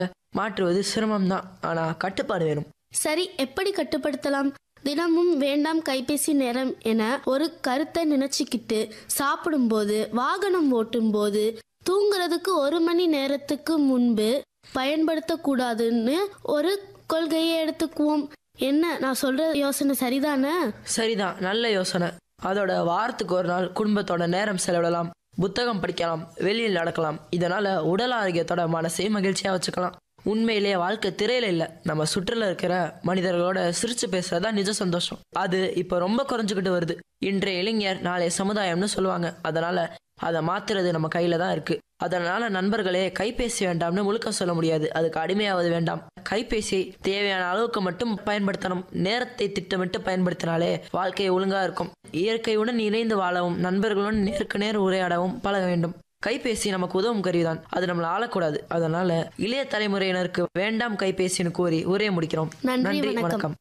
மாற்றுவது சிரமம்தான் ஆனா கட்டுப்பாடு வேணும் சரி எப்படி கட்டுப்படுத்தலாம் தினமும் வேண்டாம் கைபேசி நேரம் என ஒரு கருத்தை நினைச்சுக்கிட்டு சாப்பிடும்போது வாகனம் ஓட்டும்போது தூங்குறதுக்கு ஒரு மணி நேரத்துக்கு முன்பு பயன்படுத்தக்கூடாதுன்னு ஒரு கொள்கையை எடுத்துக்குவோம் என்ன நான் சொல்ற யோசனை சரிதானே சரிதான் நல்ல யோசனை அதோட வாரத்துக்கு ஒரு நாள் குடும்பத்தோட நேரம் செலவிடலாம் புத்தகம் படிக்கலாம் வெளியில் நடக்கலாம் இதனால உடல் ஆரோக்கியத்தோட மனசையும் மகிழ்ச்சியா வச்சுக்கலாம் உண்மையிலேயே வாழ்க்கை திரையில இல்ல நம்ம சுற்றுல இருக்கிற மனிதர்களோட சிரிச்சு பேசுறதா நிஜ சந்தோஷம் அது இப்ப ரொம்ப குறைஞ்சுக்கிட்டு வருது இன்றைய இளைஞர் நாளைய சமுதாயம்னு சொல்லுவாங்க அதனால அதை மாத்துறது நம்ம கையில தான் இருக்கு அதனால நண்பர்களே கைபேசி வேண்டாம்னு முழுக்க சொல்ல முடியாது அதுக்கு அடிமையாவது வேண்டாம் கைபேசியை தேவையான அளவுக்கு மட்டும் பயன்படுத்தணும் நேரத்தை திட்டமிட்டு பயன்படுத்தினாலே வாழ்க்கை ஒழுங்கா இருக்கும் இயற்கையுடன் இணைந்து வாழவும் நண்பர்களுடன் நேருக்கு நேர் உரையாடவும் பழக வேண்டும் கைபேசி நமக்கு உதவும் கருவிதான் அது நம்மளை ஆளக்கூடாது அதனால இளைய தலைமுறையினருக்கு வேண்டாம் கைபேசின்னு கூறி உரையை முடிக்கிறோம் நன்றி, வணக்கம்.